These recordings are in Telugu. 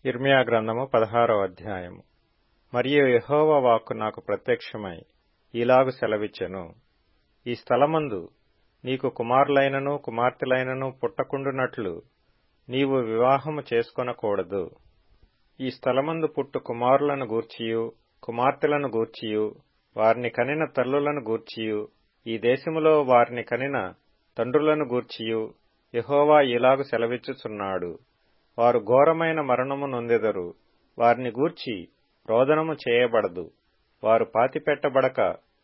ఇర్మియా గ్రంథము పదహారవ అధ్యాయము మరియు యెహోవా వాక్కు నాకు ప్రత్యక్షమై ఈలాగు సెలవిచ్చెను ఈ స్థలమందు నీకు కుమారులైనను కుమార్తెలైనను పుట్టకుండునట్లు నీవు వివాహము చేసుకొనకూడదు ఈ స్థలమందు పుట్టు కుమారులను గూర్చియు కుమార్తెలను గూర్చియు వారిని కనిన తల్లులను గూర్చియు ఈ దేశములో వారిని కనిన తండ్రులను గూర్చియు యెహోవా ఇలాగు సెలవిచ్చుచున్నాడు వారు ఘోరమైన మరణము నొందెదరు వారిని గూర్చి రోదనము చేయబడదు వారు పాతిపెట్టబడక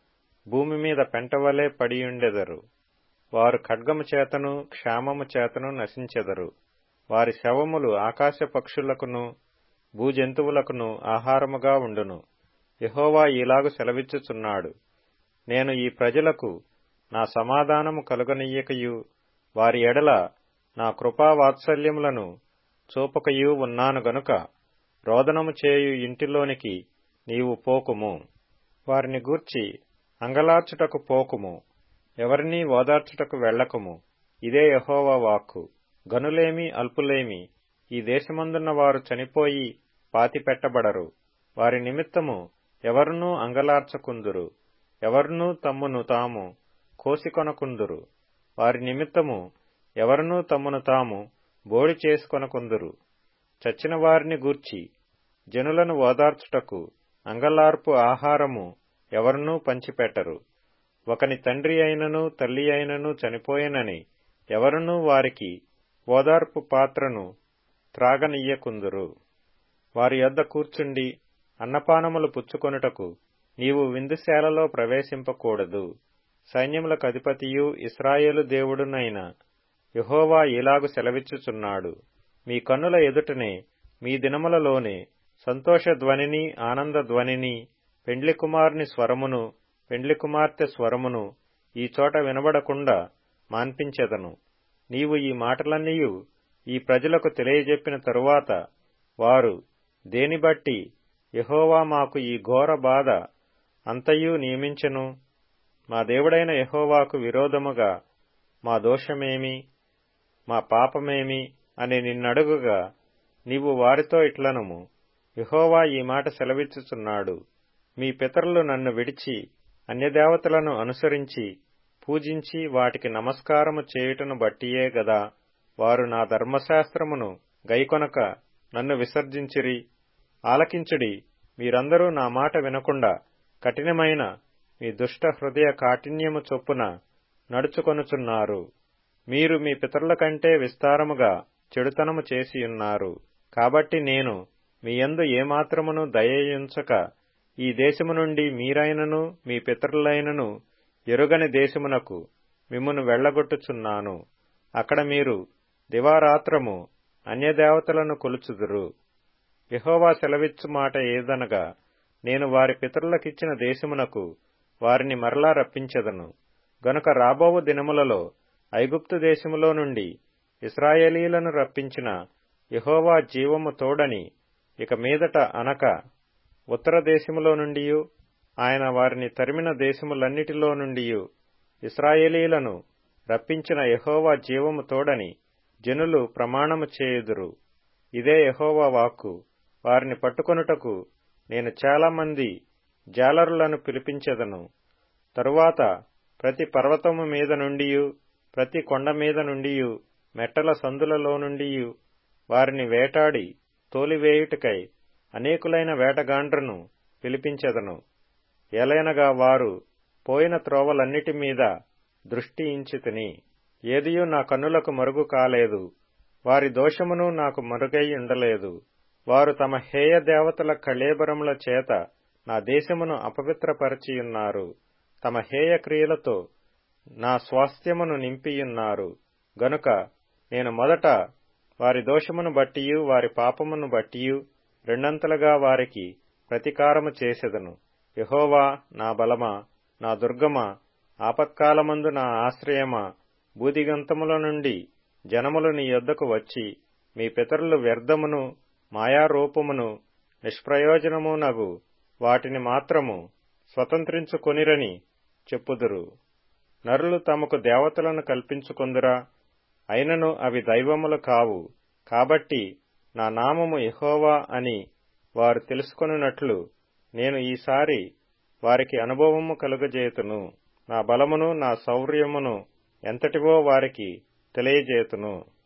భూమి మీద పెంటవలే పడియుండెదరు వారు ఖడ్గము చేతను క్షామము చేతను నశించెదరు వారి శవములు ఆకాశ పక్షులకును భూజంతువులకును ఆహారముగా ఉండును యెహోవా ఈలాగు సెలవిచ్చుచున్నాడు నేను ఈ ప్రజలకు నా సమాధానము కలుగనీయకయు వారి ఎడల నా కృపా వాత్సల్యములను చూపకయు ఉన్నాను గనుక రోదనము చేయు ఇంటిలోనికి నీవు పోకుము వారిని గూర్చి అంగలార్చుటకు పోకుము ఎవరినీ ఓదార్చుటకు వెళ్ళకుము ఇదే యహోవా వాక్కు గనులేమి అల్పులేమి ఈ దేశమందున్న వారు చనిపోయి పాతిపెట్టబడరు వారి నిమిత్తము ఎవరునూ అంగలార్చకుందురు ఎవరునూ తమ్మును తాము కోసికొనకుందురు వారి నిమిత్తము ఎవరునూ తమ్మును తాము బోడి చేసుకొనకుందురు చచ్చిన వారిని గూర్చి జనులను ఓదార్చుటకు అంగలార్పు ఆహారము ఎవరునూ పంచిపెట్టరు ఒకని తండ్రి అయినను తల్లి అయినను చనిపోయినని ఎవరునూ వారికి ఓదార్పు పాత్రను త్రాగనియ్యకుందురు వారి యొద్ద కూర్చుండి అన్నపానములు పుచ్చుకొనుటకు నీవు విందుశాలలో ప్రవేశింపకూడదు సైన్యములకు అధిపతియు ఇస్రాయేలు దేవుడునైన యహోవా ఇలాగు సెలవిచ్చుచున్నాడు మీ కన్నుల ఎదుటనే మీ దినములలోనే సంతోష ధ్వనిని ఆనంద ధ్వనిని పెండ్లి కుమారుని స్వరమును పెండ్లి కుమార్తె స్వరమును ఈ చోట వినబడకుండా మాన్పించెదను నీవు ఈ మాటలన్నీయు ఈ ప్రజలకు తెలియజెప్పిన తరువాత వారు దేని బట్టి యహోవా మాకు ఈ ఘోర బాధ అంతయు నియమించెను మా దేవుడైన యహోవాకు విరోధముగా మా దోషమేమి మా పాపమేమి అని నిన్నడుగుగా నీవు వారితో ఇట్లనుము యహోవా ఈ మాట సెలవిచ్చుచున్నాడు మీ పితరులు నన్ను విడిచి అన్యదేవతలను అనుసరించి పూజించి వాటికి నమస్కారము చేయుటను బట్టియే గదా వారు నా ధర్మశాస్త్రమును గైకొనక నన్ను విసర్జించిరి ఆలకించుడి మీరందరూ నా మాట వినకుండా కఠినమైన మీ దుష్ట హృదయ కాఠిన్యము చొప్పున నడుచుకొనుచున్నారు మీరు మీ పితరుల కంటే విస్తారముగా చెడుతనము చేసియున్నారు కాబట్టి నేను మీ యందు ఏమాత్రమును దయయుంచక ఈ దేశము నుండి మీరైనను మీ పితరులైనను ఎరుగని దేశమునకు మిమ్మును వెళ్లగొట్టుచున్నాను అక్కడ మీరు దివారాత్రము అన్యదేవతలను కొలుచుదురు యహోవా సెలవిచ్చు మాట ఏదనగా నేను వారి పితరులకిచ్చిన దేశమునకు వారిని మరలా రప్పించెదను గనుక రాబోవు దినములలో ఐగుప్తు దేశములో నుండి ఇస్రాయేలీలను రప్పించిన యహోవా జీవము తోడని ఇక మీదట అనక ఉత్తర దేశములో నుండి ఆయన వారిని తరిమిన దేశములన్నిటిలో నుండి ఇస్రాయేలీలను రప్పించిన యహోవా జీవము తోడని జనులు ప్రమాణము చేయుదురు ఇదే యహోవా వాక్కు వారిని పట్టుకొనుటకు నేను చాలామంది జాలరులను పిలిపించెదను తరువాత ప్రతి పర్వతము మీద నుండి ప్రతి కొండ మీద నుండి మెట్టల సందులలో నుండి వారిని వేటాడి తోలివేయుటకై అనేకులైన వేటగాండ్రను పిలిపించెదను ఎలైనగా వారు పోయిన త్రోవలన్నిటి మీద దృష్టి ఇంచితిని ఏదియూ నా కన్నులకు మరుగు కాలేదు వారి దోషమును నాకు మరుగై ఉండలేదు వారు తమ హేయ దేవతల కళేబరముల చేత నా దేశమును అపవిత్రపరచియున్నారు తమ హేయ క్రియలతో నా స్వాస్థ్యమును నింపియున్నారు గనుక నేను మొదట వారి దోషమును బట్టియు వారి పాపమును బట్టియు రెండంతలుగా వారికి ప్రతీకారము చేసెదను యహోవా నా బలమా నా దుర్గమా ఆపత్కాలమందు నా ఆశ్రయమా బూదిగంతముల నుండి జనములు నీ యొద్దకు వచ్చి మీ పితరులు వ్యర్థమును మాయారూపమును నిష్ప్రయోజనమునగు వాటిని మాత్రము స్వతంత్రించుకొనిరని చెప్పుదురు నరులు తమకు దేవతలను కల్పించుకొందురా అయినను అవి దైవములు కావు కాబట్టి నా నామము యెహోవా అని వారు తెలుసుకొనున్నట్లు నేను ఈసారి వారికి అనుభవము కలుగజేతును నా బలమును నా శౌర్యమును ఎంతటివో వారికి తెలియజేతును